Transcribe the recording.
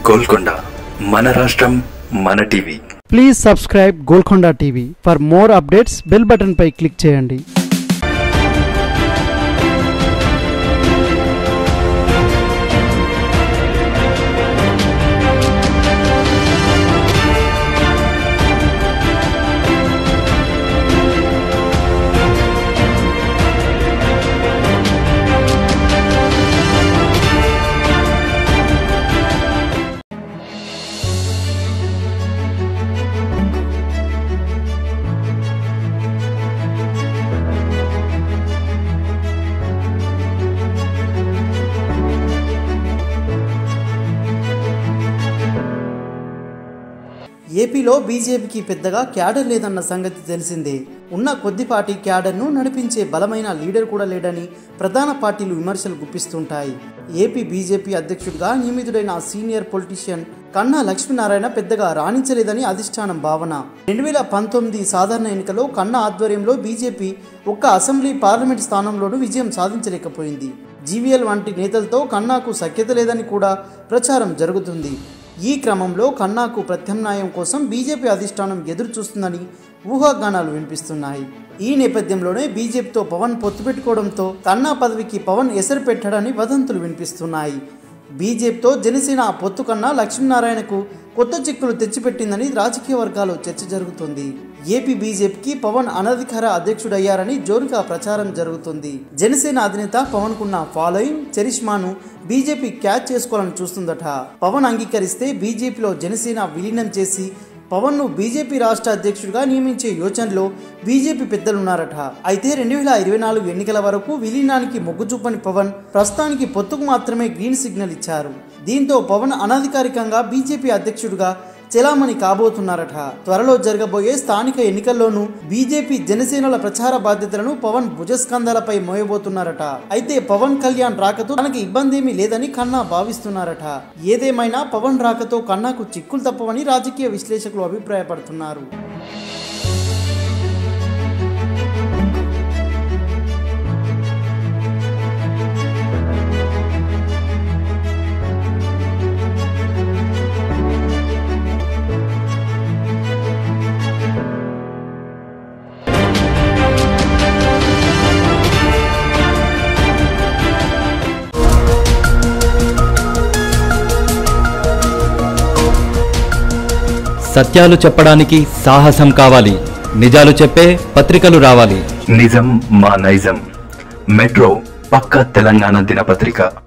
గోల్కొండ మన రాష్ట్రం మన TV please subscribe Golconda TV for more updates bell button పై క్లిక్ చేయండి ఏపీలో బీజేపీకి పెద్దగా క్యాడర్ లేదన్న సంగతి తెలిసిందే ఉన్న కొద్దిపాటి క్యాడర్ను నడిపించే బలమైన లీడర్ కూడా లేడని ప్రధాన పార్టీలు విమర్శలు గుప్పిస్తుంటాయి ఏపీ బీజేపీ అధ్యక్షుడిగా నియమితుడైన సీనియర్ పొలిటీషియన్ కన్నా లక్ష్మీనారాయణ పెద్దగా రాణించలేదని అధిష్టానం భావన రెండు వేల పంతొమ్మిది సాధారణ ఎన్నికలో కన్నా ఆధ్వర్యంలో బీజేపీ ఒక్క అసెంబ్లీ పార్లమెంట్ స్థానంలోనూ విజయం సాధించలేకపోయింది జీవీఎల్ వంటి నేతలతో కన్నాకు సఖ్యత లేదని కూడా ప్రచారం జరుగుతుంది ఈ క్రమంలో కన్నాకు ప్రత్యామ్నాయం కోసం బీజేపీ అధిష్టానం ఎదురు చూస్తుందని ఊహాగానాలు వినిపిస్తున్నాయి ఈ నేపథ్యంలోనే బీజేపీతో పవన్ పొత్తు పెట్టుకోవడంతో కన్నా పదవికి పవన్ ఎసరు పెట్టడని వదంతులు వినిపిస్తున్నాయి బీజేపీతో జనసేన పొత్తు కన్నా లక్ష్మీనారాయణకు కొత్త చిక్కులు తెచ్చిపెట్టిందని రాజకీయ వర్గాల్లో చర్చ జరుగుతుంది ఏపీ బీజేపీకి పవన్ అనధికార అధ్యక్షుడయ్యారని జోరుగా ప్రచారం జరుగుతుంది జనసేన అధినేత పవన్ కున్న ఫాలోయింగ్ చరిష్మాను బీజేపీ క్యాచ్ చేసుకోవాలని చూస్తుందట పవన్ అంగీకరిస్తే బీజేపీలో జనసేన విలీనం చేసి పవన్ను బీజేపీ రాష్ట్ర అధ్యక్షుడిగా నియమించే యోచనలో బీజేపీ పెద్దలున్నారట అయితే రెండు వేల ఇరవై నాలుగు ఎన్నికల వరకు విలీనానికి మొగ్గు చూపని పవన్ ప్రస్తుతానికి పొత్తుకు మాత్రమే గ్రీన్ సిగ్నల్ ఇచ్చారు దీంతో పవన్ అనధికారికంగా బీజేపీ అధ్యక్షుడిగా చెలామణి కాబోతున్నారట త్వరలో జరగబోయే స్థానిక ఎన్నికల్లోనూ బీజేపీ జనసేనల ప్రచార బాధ్యతలను పవన్ భుజస్కంధాలపై మోయబోతున్నారట అయితే పవన్ కళ్యాణ్ రాకతో తనకి ఇబ్బంది ఏమీ లేదని కన్నా భావిస్తున్నారట ఏదేమైనా పవన్ రాకతో కన్నాకు చిక్కులు తప్పవని రాజకీయ విశ్లేషకులు అభిప్రాయపడుతున్నారు సత్యాలు చెప్పడానికి సాహసం కావాలి నిజాలు చెప్పే పత్రికలు రావాలి నిజం మా నైజం మెట్రో పక్క తెలంగాణ దినపత్రిక